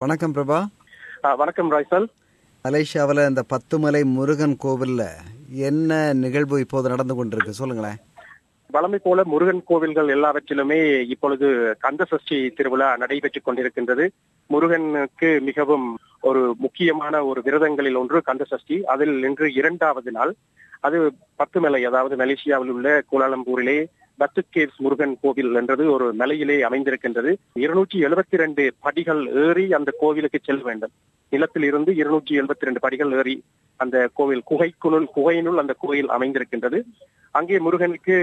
வணக்கம் பிரபா ஆ, வணக்கம் ராய்சல் மலேசியாவில் இந்த பத்துமலை முருகன் கோவில்ல என்ன நிகழ்வு இப்போது நடந்து கொண்டிருக்கு சொல்லுங்களேன் வளமை போல முருகன் கோவில்கள் எல்லாவற்றிலுமே இப்பொழுது கந்த சஷ்டி திருவிழா நடைபெற்றுக் கொண்டிருக்கின்றது முருகனுக்கு மிகவும் ஒரு முக்கியமான ஒரு விரதங்களில் ஒன்று கந்த சஷ்டி அதில் இன்று இரண்டாவது நாள் அது பத்துமலை அதாவது மலேசியாவில் உள்ள கோலாலம்பூரிலே பத்து கேவ்ஸ் முருகன் கோவில் என்றது ஒரு மலையிலே அமைந்திருக்கின்றது இருநூற்றி எழுபத்தி ரெண்டு படிகள் ஏறி அந்த கோவிலுக்கு செல்ல வேண்டும் நிலத்தில் இருந்து இருநூற்றி எழுபத்தி ரெண்டு படிகள் ஏறி அந்த கோவில் குகைக்குனுள் குகையினுள் அந்த கோயில் அமைந்திருக்கின்றது அங்கே முருகனுக்கு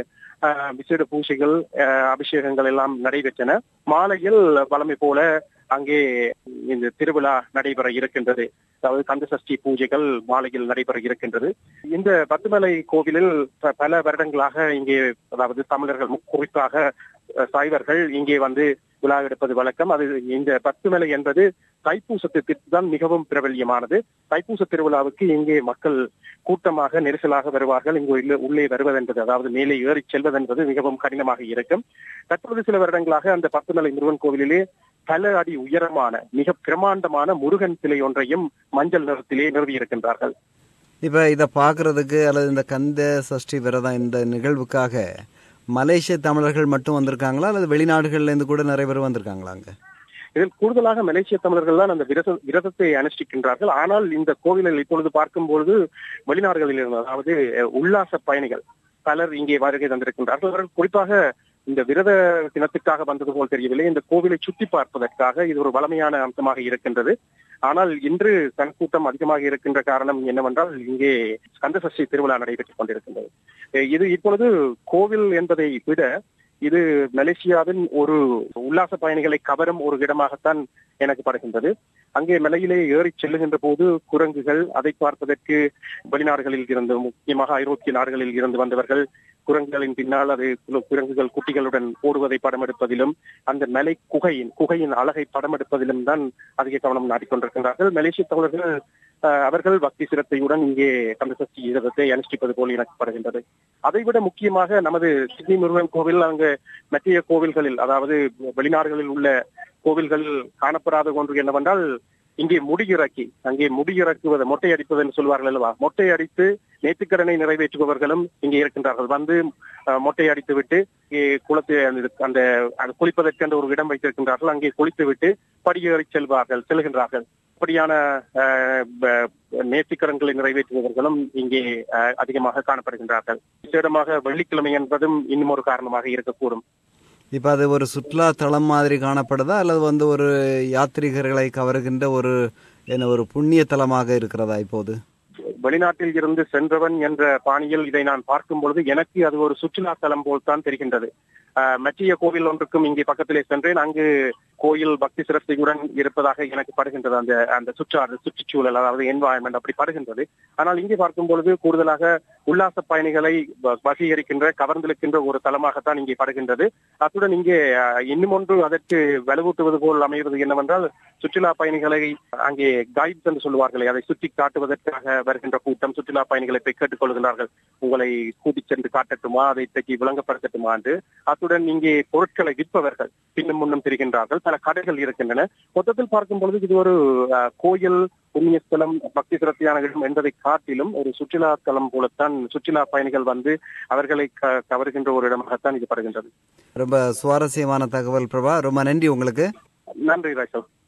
ஆஹ், விசேட பூஜைகள் ஆஹ், அபிஷேகங்கள் எல்லாம் நடைபெற்றன மாலையில் வளமை போல அங்கே இந்த திருவிழா நடைபெற இருக்கின்றது அதாவது கந்த சஷ்டி பூஜைகள் மாலையில் நடைபெற இருக்கின்றது இந்த பத்துமலை கோவிலில் ப- பல வருடங்களாக இங்கே அதாவது தமிழர்கள் மு- குறிப்பாக அஹ், சைவர்கள் இங்கே வந்து விழா எடுப்பது வழக்கம் அது இந்த பத்துமலை என்பது தைப்பூசத்துக்கு தான் மிகவும் பிரபல்யமானது தைப்பூச திருவிழாவுக்கு இங்கே மக்கள் கூட்டமாக நெரிசலாக வருவார்கள் இங்கு உள்ள- உள்ளே வருவதென்பது அதாவது மேலே ஏறி செல்வதென்பது மிகவும் கடினமாக இருக்கும் தற்போது சில வருடங்களாக அந்த பத்துமலை முருகன் கோவிலிலே பல அடி உயரமான மிக பிரமாண்டமான முருகன் சிலை ஒன்றையும் மஞ்சள் நிறத்திலே நிறுவியிருக்கின்றார்கள் இப்போ இதை பார்க்கறதுக்கு அல்லது இந்த கந்த சஷ்டி விரதம் இந்த நிகழ்வுக்காக மலேசிய தமிழர்கள் மட்டும் வந்திருக்காங்களா அல்லது வெளிநாடுகள்ல இருந்து கூட நிறைய பேர் வந்திருக்காங்களா அங்க இதில் கூடுதலாக மலேசிய தமிழர்கள் தான் அந்த விரத விரதத்தை அனுஷ்டிக்கின்றார்கள் ஆனால் இந்த கோவிலில் இப்பொழுது பார்க்கும்பொழுது வெளிநாடுகளில் இருந்து அதாவது அஹ், உல்லாச பயணிகள் பலர் இங்கே வருகை தந்திருக்கின்றார்கள் அவர்கள் குறிப்பாக இந்த விரத தினத்துக்காக வந்தது போல் தெரியவில்லை இந்த கோவிலை சுற்றி பார்ப்பதற்காக இது ஒரு வளமையான அம்சமாக இருக்கின்றது ஆனால் இன்று சனக்கூட்டம் அதிகமாக இருக்கின்ற காரணம் என்னவென்றால் இங்கே கந்தசஷ்டி திருவிழா நடைபெற்றுக் கொண்டிருக்கின்றது அஹ், இது இப்பொழுது கோவில் என்பதை விட இது மலேசியாவின் ஒரு உல்லாச பயணிகளை கவரும் ஒரு இடமாகத்தான் எனக்கு படுகின்றது அங்கே மலையிலே ஏறி செல்லுகின்ற போது குரங்குகள் அதை பார்ப்பதற்கு வெளிநாடுகளில் இருந்து முக்கியமாக ஐரோப்பிய நாடுகளில் இருந்து வந்தவர்கள் குரங்குகளின் பின்னால் அது கு- குரங்குகள் குட்டிகளுடன் ஓடுவதை படம் எடுப்பதிலும் அந்த மலை குகையின் குகையின் அழகை படம் எடுப்பதிலும் தான் அதிக கவனம் நாட்டிக்கொண்டிருக்கின்றார்கள் மலேசிய தமிழர்கள் அஹ், அவர்கள் பக்தி சிரத்தையுடன் இங்கே கந்தசஷ்டி விரதத்தை அனுஷ்டிப்பது போல் எனக்கு படுகின்றது அதைவிட முக்கியமாக நமது சிட்னி முருகன் கோவில் அங்கு மத்திய கோவில்களில் அதாவது வெளிநாடுகளில் உள்ள கோவில்கள் காணப்படாத ஒன்று என்னவென்றால் இங்கே முடியிறக்கி அங்கே முடியிறக்குவது மொட்டை அடிப்பது என்று சொல்வார்கள் அல்லவா மொட்டை அடித்து நேர்த்திக்கடனை நிறைவேற்றுபவர்களும் இங்கே இருக்கின்றார்கள் வந்து அஹ், மொட்டை அடித்து விட்டு இங்கே குளத்து அந்த- அந்த அந்த குளிப்பதற்கு அந்த ஒரு இடம் வைத்திருக்கின்றார்கள் அங்கே குளித்து விட்டு படியேறி செல்வார்கள் செல்கின்றார்கள் அப்படியான அஹ், ப- நேர்த்திக்கடன்களை நிறைவேற்றுபவர்களும் இங்கே அஹ், அதிகமாக காணப்படுகின்றார்கள் விசேடமாக வெள்ளிக்கிழமை என்பதும் இன்னும் ஒரு காரணமாக இருக்கக்கூடும் இப்போ அது ஒரு சுற்றுலா தலம் மாதிரி காணப்படுதா அல்லது வந்து ஒரு யாத்ரீகர்களை கவருகின்ற ஒரு என்ன ஒரு புண்ணிய தலமாக இருக்கிறதா இப்போது வெளிநாட்டில் இருந்து சென்றவன் என்ற பாணியில் இதை நான் பார்க்கும் பொழுது எனக்கு அது ஒரு சுற்றுலா தலம் போல் தான் தெரிகின்றது ஆஹ், மற்றிய கோவில் ஒன்றுக்கும் இங்கே பக்கத்திலே சென்றேன் அங்கு கோயில் பக்தி சிரத்தையுடன் இருப்பதாக எனக்கு படுகின்றது அந்த அந்த சுற்றாறு சுற்றுச்சூழல் அதாவது என்வாயன்மெண்ட் அப்படி படுகின்றது ஆனால் இங்கே பார்க்கும் பொழுது கூடுதலாக உல்லாச பயணிகளை வ- வசீகரிக்கின்ற கவர்ந்திருக்கின்ற ஒரு தலமாகத்தான் இங்கே படுகின்றது அத்துடன் இங்கே ஆஹ், இன்னும் ஒன்று அதற்கு வலுவூட்டுவது போல் அமைகிறது என்னவென்றால் சுற்றுலா பயணிகளை அங்கே கைட்ஸ் என்று சொல்லுவார்களே அதை சுற்றி காட்டுவதற்காக வருகின்ற கூட்டம் சுற்றுலா பயணிகளை போய் கேட்டுக் கொள்கின்றார்கள் உங்களை கூட்டிச் சென்று காட்டட்டுமா அதை பற்றி விளங்கப்படுத்தட்டுமா என்று அத்துடன் இங்கே பொருட்களை விற்பவர்கள் பின்னும் முன்னும் திரிகின்றார்கள் பல கடைகள் இருக்கின்றன மொத்தத்தில் பார்க்கும் பொழுது இது ஒரு அஹ், கோயில் புண்ணியஸ்தலம் பக்தி சிரத்தையான இடம் என்பதை காட்டிலும் ஒரு சுற்றுலா தலம் போலத்தான் சுற்றுலா பயணிகள் வந்து அவர்களை க- கவருகின்ற ஒரு இடமாகத்தான் இது படுகின்றது ரொம்ப சுவாரஸ்யமான தகவல் பிரபா ரொம்ப நன்றி உங்களுக்கு நன்றி ராஜா